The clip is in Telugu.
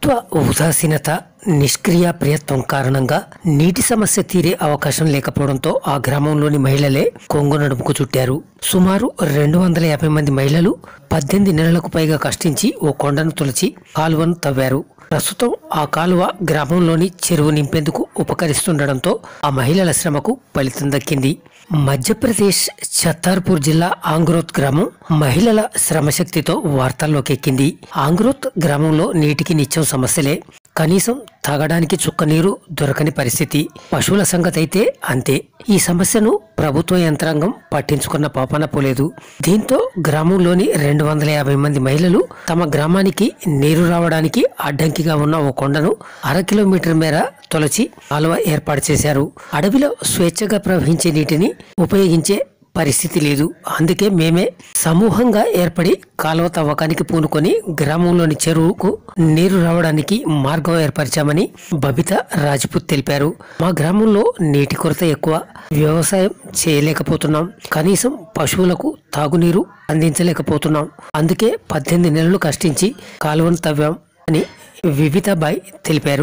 ప్రభుత్వ ఉదాసీనత నిష్క్రియ ప్రయత్నం కారణంగా నీటి సమస్య తీరే అవకాశం లేకపోవడంతో ఆ గ్రామంలోని మహిళలే కొంగు నడుముకు చుట్టారు సుమారు రెండు వందల యాభై మంది మహిళలు పద్దెనిమిది నెలలకు పైగా కష్టించి ఓ కొండను తొలచి కాలువను తవ్వారు ప్రస్తుతం ఆ కాలువ గ్రామంలోని చెరువు నింపేందుకు ఉపకరిస్తుండటంతో ఆ మహిళల శ్రమకు ఫలితం దక్కింది మధ్యప్రదేశ్ ఛత్తార్పూర్ జిల్లా ఆంగ్రోత్ గ్రామం మహిళల శ్రమశక్తితో వార్తల్లోకి ఎక్కింది ఆంగ్రోత్ గ్రామంలో నీటికి నిత్యం సమస్యలే కనీసం తాగడానికి చుక్క నీరు దొరకని పరిస్థితి పశువుల సంగతి అయితే అంతే ఈ సమస్యను ప్రభుత్వ యంత్రాంగం పట్టించుకున్న పాపన పోలేదు దీంతో గ్రామంలోని రెండు వందల యాభై మంది మహిళలు తమ గ్రామానికి నీరు రావడానికి అడ్డంకిగా ఉన్న ఓ కొండను అర కిలోమీటర్ మేర తొలచి కాలువ ఏర్పాటు చేశారు అడవిలో స్వేచ్ఛగా ప్రవహించే నీటిని ఉపయోగించే పరిస్థితి లేదు అందుకే మేమే సమూహంగా ఏర్పడి కాలువ తవ్వకానికి పూనుకొని గ్రామంలోని చెరువుకు నీరు రావడానికి మార్గం ఏర్పరిచామని బబిత రాజ్పుత్ తెలిపారు మా గ్రామంలో నీటి కొరత ఎక్కువ వ్యవసాయం చేయలేకపోతున్నాం కనీసం పశువులకు తాగునీరు అందించలేకపోతున్నాం అందుకే పద్దెనిమిది నెలలు కష్టించి కాలువను తవ్వాం అని వివితాబాయ్ తెలిపారు